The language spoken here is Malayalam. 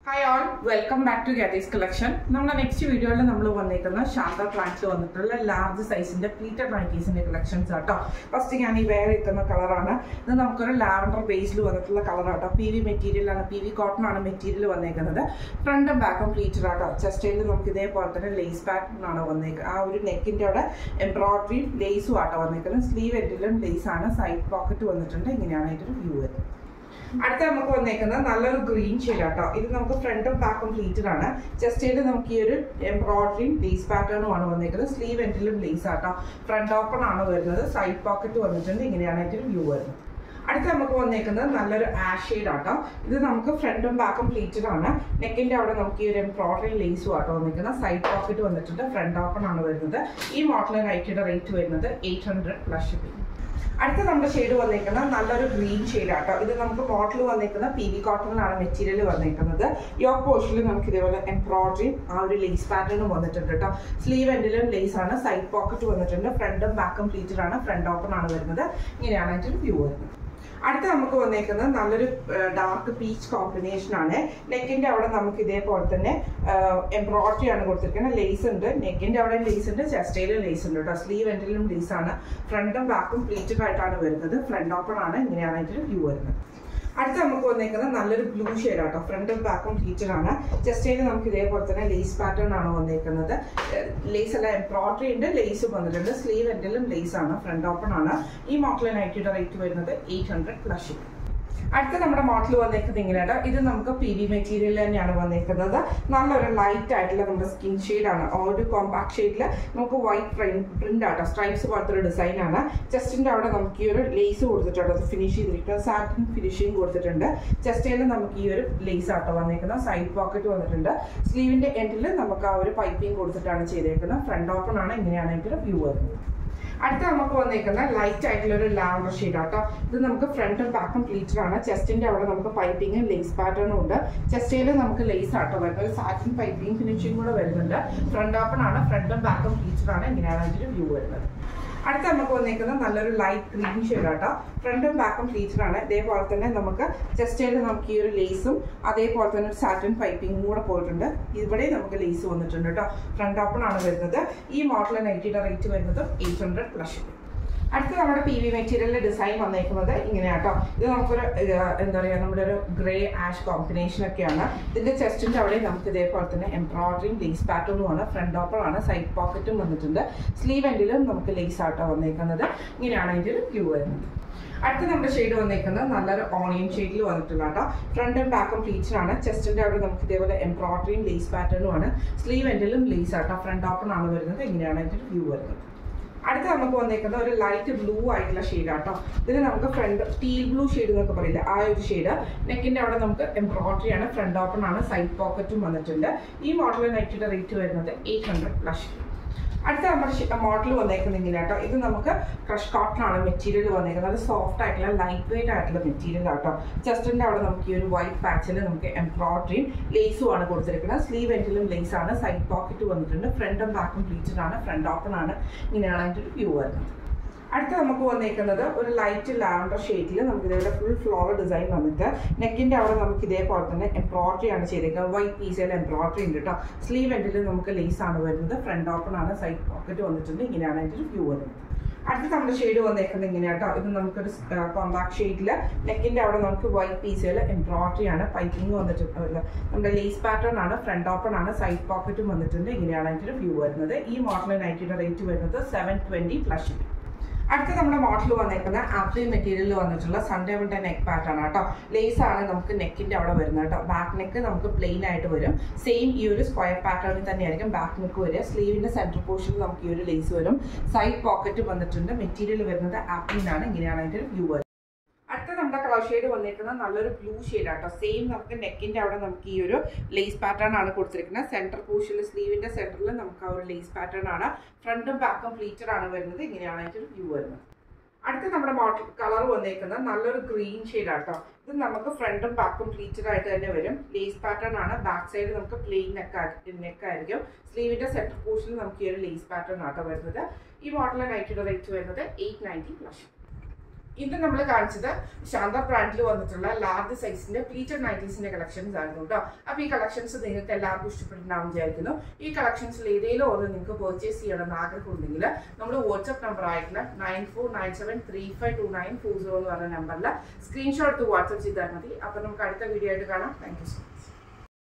hi all welcome back to ഗാറ്റീസ് കളക്ഷൻ നമ്മുടെ നെക്സ്റ്റ് വീഡിയോയിൽ നമ്മൾ വന്നേക്കുന്ന ശാന്ത പ്ലാന്റ്സിൽ വന്നിട്ടുള്ള ലാർജ് സൈസിന്റെ പ്ലീറ്റഡ് നൈറ്റീസിന്റെ കളക്ഷൻസ് ആട്ടോ ഫസ്റ്റ് ഞാൻ ഈ വേറെ ഇരിക്കുന്ന കളറാണ് ഇത് നമുക്കൊരു ലാവൻഡർ ബേസിൽ വന്നിട്ടുള്ള കളറാട്ടോ പി വി മെറ്റീരിയൽ ആണ് പി വി കോട്ടൺ ആണ് മെറ്റീരിയൽ വന്നേക്കുന്നത് ഫ്രണ്ടും ബാക്കും പ്ലീറ്റഡ് ആട്ടോ ചെസ്റ്റയിൽ നമുക്ക് ഇതേപോലെ തന്നെ ലേസ് പാറ്റേൺ ആണ് വന്നേക്കുന്നത് ആ ഒരു നെക്കിന്റെ അവിടെ എംബ്രോയിഡറി ലേസും ആട്ടോ വന്നേക്കുന്നത് സ്ലീവ് എൻഡിലും ലേസ് ആണ് സൈഡ് പോക്കറ്റ് വന്നിട്ടുണ്ട് ഇങ്ങനെയാണ് ഇതിന്റെ വ്യൂ വരുന്നത് അടുത്ത നമുക്ക് വന്നേക്കുന്നത് നല്ലൊരു ഗ്രീൻ ഷെയ്ഡ് ആട്ടോ ഇത് നമുക്ക് ഫ്രണ്ടും ബാക്കും പ്ലീറ്റഡ് ആണ് ചെസ്റ്റയിൽ നമുക്ക് ഈ ഒരു എംബ്രോയിഡറിയും ലേസ് പാറ്റേണും ആണ് വന്നേക്കുന്നത് സ്ലീവ് എൻഡിലും ലേസ് ആട്ടോ ഫ്രണ്ട് ഓപ്പൺ ആണ് വരുന്നത് സൈഡ് പോക്കറ്റ് വന്നിട്ടുണ്ട് ഇങ്ങനെയാണ് ഇതിന്റെ വ്യൂ വരുന്നത് അടുത്ത നമുക്ക് വന്നേക്കുന്നത് നല്ലൊരു ആഷ് ഷെയ്ഡ് ആട്ടോ ഇത് നമുക്ക് ഫ്രണ്ടും ബാക്കും പ്ലീറ്റഡ് ആണ് നെക്കിന്റെ അവിടെ നമുക്ക് ഈ ഒരു എംബ്രോയിഡറി ലേസും ആട്ടോ വന്നിരിക്കുന്നത് സൈഡ് പോക്കറ്റ് വന്നിട്ടുണ്ട് ഫ്രണ്ട് ഓപ്പൺ ആണ് വരുന്നത് ഈ മോഡൽ നൈറ്റിയുടെ റേറ്റ് വരുന്നത് എയ്റ്റ് ഹൺഡ്രഡ് പ്ലസ് ഷിപ്പിംഗ് അടുത്ത നമ്മുടെ ഷെയ്ഡ് വന്നേക്കുന്നത് നല്ലൊരു ഗ്രീൻ ഷെയ്ഡ് ആട്ടോ ഇത് നമുക്ക് മോഡൽ വന്നേക്കുന്ന പി വി കോട്ടണിലാണ് മെറ്റീരിയൽ വന്നേക്കുന്നത് യോക്ക് പോർഷനിൽ നമുക്ക് ഇതേപോലെ എംബ്രോയിഡറി ആ ഒരു ലേസ് പാറ്റേണും വന്നിട്ടുണ്ട് കേട്ടോ സ്ലീവ് എൻഡിലും ലേസ് ആണ് സൈഡ് പോക്കറ്റ് വന്നിട്ടുണ്ട് ഫ്രണ്ടും ബാക്കും പ്ലീറ്റഡ് ആണ് ഫ്രണ്ട് ഓപ്പൺ ആണ് വരുന്നത് ഇങ്ങനെയാണ് അതിൻ്റെ വ്യൂ വരുന്നത് അടുത്ത നമുക്ക് വന്നേക്കുന്നത് നല്ലൊരു ഡാർക്ക് പീച്ച് കോമ്പിനേഷൻ ആണ് നെക്കിന്റെ അവിടെ നമുക്ക് ഇതേപോലെ തന്നെ എംബ്രോയിഡറി ആണ് കൊടുത്തിരിക്കുന്നത് ലേസ് ഉണ്ട് നെക്കിന്റെ അവിടെ ലേസ് ഉണ്ട് ചെസ്റ്റയിലും ലേസ് ഉണ്ട് കേട്ടോ സ്ലീവ് എൻഡിലും ലേസ് ആണ് ഫ്രണ്ടും ബാക്കും പ്ലീറ്റഡ് ആയിട്ടാണ് വരുന്നത് ഫ്രണ്ട് ഓപ്പൺ ആണ് ഇങ്ങനെയാണ് അതിന്റെ വ്യൂ വരുന്നത് അടുത്ത നമുക്ക് വന്നേക്കുന്നത് നല്ലൊരു ബ്ലൂ ഷെയ്ഡ് ആട്ടോ ഫ്രണ്ടും ബാക്കും പ്ലീറ്റഡ് ആണ് ചെസ്റ്റയിൽ നമുക്ക് ഇതേപോലെ തന്നെ ലേസ് പാറ്റേൺ ആണ് വന്നേക്കുന്നത് ലേസ് അല്ല എംബ്രോയിഡറി ഉണ്ട് ലേസും വന്നിട്ടുണ്ട് സ്ലീവ് എൻഡിലും ലേസ് ആണ് ഫ്രണ്ട് ഓപ്പൺ ആണ് ഈ മോഡൽ നൈറ്റിയുടെ റേറ്റ് വരുന്നത് എയ്റ്റ് ഹൺഡ്രഡ് പ്ലസ് ഷിപ്പിംഗ് അടുത്ത നമ്മുടെ മോഡൽ വന്നേക്കുന്നത് ഇങ്ങനെയാണ് ഇത് നമുക്ക് പി വി മെറ്റീരിയൽ തന്നെയാണ് വന്നേക്കുന്നത് നല്ലൊരു ലൈറ്റ് ആയിട്ടുള്ള നമ്മുടെ സ്കിൻ ഷെയ്ഡാണ് ഒരു കോമ്പാക്ട് ഷെയ്ഡിൽ നമുക്ക് വൈറ്റ് പ്രിന്റ് ആട്ടോ സ്ട്രൈപ്സ് പോലത്തെ ഒരു ഡിസൈൻ ആണ് ചെസ്റ്റിന്റെ അവിടെ നമുക്ക് ഈ ഒരു ലേസ് കൊടുത്തിട്ടുണ്ട് അത് ഫിനിഷ് ചെയ്തിരിക്കുന്നത് സാറ്റിൻ ഫിനിഷിങ് കൊടുത്തിട്ടുണ്ട് ചെസ്റ്റയിൽ നമുക്ക് ഈ ഒരു ലേസ് ആട്ടോ വന്നേക്കുന്നത് സൈഡ് പോക്കറ്റ് വന്നിട്ടുണ്ട് സ്ലീവിന്റെ എൻഡിൽ നമുക്ക് ആ ഒരു പൈപ്പിംഗ് കൊടുത്തിട്ടാണ് ചെയ്തേക്കുന്നത് ഫ്രണ്ട് ഓപ്പൺ ആണ് ഇങ്ങനെയാണ് ഇതിന്റെ വ്യൂ വരുന്നത് അടുത്ത നമുക്ക് വന്നേക്കുന്ന ലൈറ്റ് ആയിട്ടുള്ള ഒരു ലാവർ ഷെയ്ഡ് ആട്ടോ ഇത് നമുക്ക് ഫ്രണ്ടും ബാക്കും പ്ലീറ്റഡ് ആണ് ചെസ്റ്റിന്റെ അവിടെ നമുക്ക് പൈപ്പിംഗും ലേസ് പാറ്റേണും ഉണ്ട് ചെസ്റ്റയിൽ നമുക്ക് ലേസ് ആട്ടോ വരുന്നത് ഒരു സാറ്റിൻ പൈപ്പിംഗ് ഫിനിഷിംഗ് കൂടെ വരുന്നുണ്ട് ഫ്രണ്ട് ഓപ്പൺ ആണ് ഫ്രണ്ടും ബാക്കും പ്ലീറ്റഡ് ആണ് ഇങ്ങനെയാണ് അതിന്റെ വ്യൂ വരുന്നത് അടുത്ത നമുക്ക് വന്നേക്കുന്നത് നല്ലൊരു ലൈറ്റ് ഗ്രീൻ ഷെയ്ഡ് ആട്ടോ ഫ്രണ്ടും ബാക്കും പ്ലീറ്റഡ് ആണ് ഇതേപോലെ തന്നെ നമുക്ക് ചെസ്റ്റയിൽ നമുക്ക് ഈ ഒരു ലേസും അതേപോലെ തന്നെ ഒരു സാറ്റൻ പൈപ്പിംഗും കൂടെ പോയിട്ടുണ്ട് ഇവിടെ നമുക്ക് ലേസ് വന്നിട്ടുണ്ട് കേട്ടോ ഫ്രണ്ട് ഓപ്പൺ ആണ് വരുന്നത് ഈ മോഡൽ നൈറ്റിയുടെ റേറ്റ് വരുന്നത് എയ്റ്റ് ഹൺഡ്രഡ് പ്ലസ് അടുത്ത നമ്മുടെ പി വി മെറ്റീരിയലിന്റെ ഡിസൈൻ വന്നേക്കുന്നത് ഇങ്ങനെയാട്ടോ ഇത് നമുക്കൊരു എന്താ പറയുക നമ്മുടെ ഒരു ഗ്രേ ആഷ് കോമ്പിനേഷൻ ഒക്കെയാണ് ഇതിന്റെ ചെസ്റ്റിന്റെ അവിടെ നമുക്ക് ഇതേപോലെ തന്നെ എംബ്രോയിഡറിയും ലേസ് പാറ്റേണും ആണ് ഫ്രണ്ട് ഓപ്പൺ ആണ് സൈഡ് പോക്കറ്റും വന്നിട്ടുണ്ട് സ്ലീവ് എൻഡിലും നമുക്ക് ലേസ് ആട്ടോ വന്നേക്കുന്നത് ഇങ്ങനെയാണ് അതിന്റെ ഒരു വ്യൂ വരുന്നത് അടുത്ത നമ്മുടെ ഷെയ്ഡ് വന്നേക്കുന്നത് നല്ലൊരു ഓണിയൻ ഷെയ്ഡിൽ വന്നിട്ടുള്ള കേട്ടോ ഫ്രണ്ടും ബാക്കും പ്ലീറ്റഡ് ആണ് ചെസ്റ്റിന്റെ അവിടെ നമുക്ക് ഇതേപോലെ എംബ്രോയിഡറിയും ലേസ് പാറ്റേണും ആണ് സ്ലീവ് എൻഡിലും ലേസ് ആട്ടോ ഫ്രണ്ട് ഓപ്പൺ ആണ് വരുന്നത് ഇങ്ങനെയാണ് അതിന്റെ വ്യൂ വരുന്നത് അടുത്ത നമുക്ക് വന്നേക്കുന്നത് ഒരു ലൈറ്റ് ബ്ലൂ ആയിട്ടുള്ള ഷെയ്ഡ് ആട്ടോ ഇതിന് നമുക്ക് ഫ്രണ്ട് ടീൽ ബ്ലൂ ഷെയ്ഡ് എന്നൊക്കെ പറയില്ല ആ ഒരു ഷെയ്ഡ് നെക്കിന്റെ അവിടെ നമുക്ക് എംബ്രോയിഡറി ആണ് ഫ്രണ്ട് ഓപ്പൺ ആണ് സൈഡ് പോക്കറ്റും വന്നിട്ടുണ്ട് ഈ മോഡൽ നൈറ്റിയുടെ റേറ്റ് വരുന്നത് എയ്റ്റ് ഹൺഡ്രഡ് പ്ലസ് അടുത്ത നമ്മുടെ മോഡൽ വന്നേക്കുന്നത് ഇങ്ങനെ കേട്ടോ ഇത് നമുക്ക് ക്രഷ് കോട്ടൺ ആണ് മെറ്റീരിയൽ വന്നേക്കുന്നത് അത് സോഫ്റ്റ് ആയിട്ടുള്ള ലൈറ്റ് വെയിറ്റ് ആയിട്ടുള്ള മെറ്റീരിയൽ ആട്ടോ ചെസ്റ്റിന്റെ അവിടെ നമുക്ക് ഈ ഒരു വൈറ്റ് പാച്ചിൽ നമുക്ക് എംബ്രോയിഡറിയും ലേസും ആണ് കൊടുത്തിരിക്കുന്നത് സ്ലീവ് എൻഡിലും ലേസ് ആണ് സൈഡ് പോക്കറ്റ് വന്നിട്ടുണ്ട് ഫ്രണ്ടും ബാക്കും പ്ലീറ്റഡ് ആണ് ഫ്രണ്ട് ഓപ്പൺ ആണ് ഇങ്ങനെയാണ് അതിൻ്റെ ഒരു വ്യൂ വരുന്നത് അടുത്ത നമുക്ക് വന്നേക്കുന്നത് ഒരു ലൈറ്റ് ലാവൻഡർ ഷെയ്ഡിൽ നമുക്ക് ഇതേപോലെ ഫുൾ ഫ്ലോർ ഡിസൈൻ വന്നിട്ട് നെക്കിന്റെ അവിടെ നമുക്ക് ഇതേപോലെ തന്നെ എംബ്രോയിഡറി ആണ് ചെയ്തേക്കുന്നത് വൈറ്റ് പീസിൽ എംബ്രോയിഡറി ഉണ്ട് കേട്ടോ സ്ലീവ് എൻഡിൽ നമുക്ക് ലേസ് ആണ് വരുന്നത് ഫ്രണ്ട് ഓപ്പൺ ആണ് സൈഡ് പോക്കറ്റ് വന്നിട്ടുണ്ട് ഇങ്ങനെയാണ് അതിൻ്റെ ഒരു വ്യൂ വരുന്നത് അടുത്ത നമ്മുടെ ഷെയ്ഡ് വന്നേക്കുന്നത് ഇങ്ങനെയാട്ടോ ഇത് നമുക്കൊരു കോമ്പാക്ട് ഷെയ്ഡിൽ നെക്കിന്റെ അവിടെ നമുക്ക് വൈറ്റ് പീസുകൾ എംബ്രോയിഡറി ആണ് പൈപ്പിംഗ് വന്നിട്ടുണ്ട് നമ്മുടെ ലേസ് പാറ്റേൺ ആണ് ഫ്രണ്ട് ഓപ്പൺ ആണ് സൈഡ് പോക്കറ്റും വന്നിട്ടുണ്ട് ഇങ്ങനെയാണ് അതിൻ്റെ ഒരു വ്യൂ വരുന്നത് ഈ മോഡൽ നൈറ്റിയുടെ റേറ്റ് വരുന്നത് സെവൻ ട്വന്റി പ്ലസ് ഷിപ്പിംഗ് അടുത്ത നമ്മുടെ മോഡൽ വന്നേക്കുന്ന ആപ്രി മെറ്റീരിയലിൽ വന്നിട്ടുള്ള സൺഡേ വിൻ്റെ നെക്ക് പാറ്റേൺ ആട്ടോ ലേസ് ആണ് നമുക്ക് നെക്കിന്റെ അവിടെ വരുന്നത് കേട്ടോ ബാക്ക് നെക്ക് നമുക്ക് പ്ലെയിൻ ആയിട്ട് വരും സെയിം ഈ ഒരു സ്ക്വയർ പാറ്റേണിൽ തന്നെയായിരിക്കും ബാക്ക് നെക്ക് വരിക സ്ലീവിന്റെ സെന്റർ പോർഷനിൽ നമുക്ക് ഈ ഒരു ലേസ് വരും സൈഡ് പോക്കറ്റ് വന്നിട്ടുണ്ട് മെറ്റീരിയൽ വരുന്നത് ആപ്രിനാണ് ഇങ്ങനെയാണ് അതിന്റെ ഒരു വ്യൂ വരുന്നത് അടുത്ത നമ്മുടെ കളർ ഷെയ്ഡ് വന്നിരിക്കുന്നത് നല്ലൊരു ബ്ലൂ ഷെയ്ഡ് ആട്ടോ സെയിം നമുക്ക് നെക്കിന്റെ അവിടെ നമുക്ക് ഈ ഒരു ലേസ് പാറ്റേൺ ആണ് കൊടുത്തിരിക്കുന്നത് സെന്റർ പോർഷനിൽ സ്ലീവിന്റെ സെന്ററിൽ നമുക്ക് ആ ഒരു ലേസ് പാറ്റേൺ ആണ് ഫ്രണ്ടും ബാക്കും പ്ലീറ്റഡ് ആണ് വരുന്നത് ഇങ്ങനെയാണ് അതിന്റെ ഒരു വ്യൂ വരുന്നത് അടുത്ത നമ്മുടെ മോഡൽ കളർ വന്നേക്കുന്നത് നല്ലൊരു ഗ്രീൻ ഷെയ്ഡ് ആട്ടോ ഇത് നമുക്ക് ഫ്രണ്ടും ബാക്കും പ്ലീറ്റഡ് ആയിട്ട് തന്നെ വരും ലേസ് പാറ്റേൺ ആണ് ബാക്ക് സൈഡ് നമുക്ക് പ്ലെയിൻ നെക്ക് നെക്ക് ആയിരിക്കും സ്ലീവിന്റെ സെന്റർ പോർഷനിൽ നമുക്ക് ഈ ഒരു ലേസ് പാറ്റേൺ ആട്ടോ വരുന്നത് ഈ മോഡലിന്റെ നൈറ്റിയുടെ റേറ്റ് വരുന്നത് എയ്റ്റ് നയൻറ്റി പ്ലസ് ഇന്ന് നമ്മൾ കാണിച്ചത് ശാന്ത ബ്രാൻഡിൽ വന്നിട്ടുള്ള ലാർജ് സൈസിന്റെ പ്ലീറ്റഡ് നൈറ്റീസിന്റെ കളക്ഷൻസ് ആയിരുന്നു കേട്ടോ അപ്പൊ ഈ കളക്ഷൻസ് നിങ്ങൾക്ക് എല്ലാവർക്കും ഇഷ്ടപ്പെട്ടിട്ടുണ്ടാവും വിചാരിക്കുന്നു ഈ കളക്ഷൻസിൽ ഏതെങ്കിലും ഒന്ന് നിങ്ങൾക്ക് പർച്ചേസ് ചെയ്യണമെന്ന് ആഗ്രഹം ഉണ്ടെങ്കിൽ നമ്മൾ വാട്സ്ആപ്പ് നമ്പർ ആയിട്ടുള്ള nine four nine seven three five two nine four zero എന്ന് പറഞ്ഞ നമ്പറിൽ സ്ക്രീൻഷോട്ട് എടുത്ത് വാട്സ്ആപ്പ് ചെയ്താൽ മതി അപ്പൊ നമുക്ക് അടുത്ത വീഡിയോ ആയിട്ട് കാണാം താങ്ക് യു സോ മച്ച്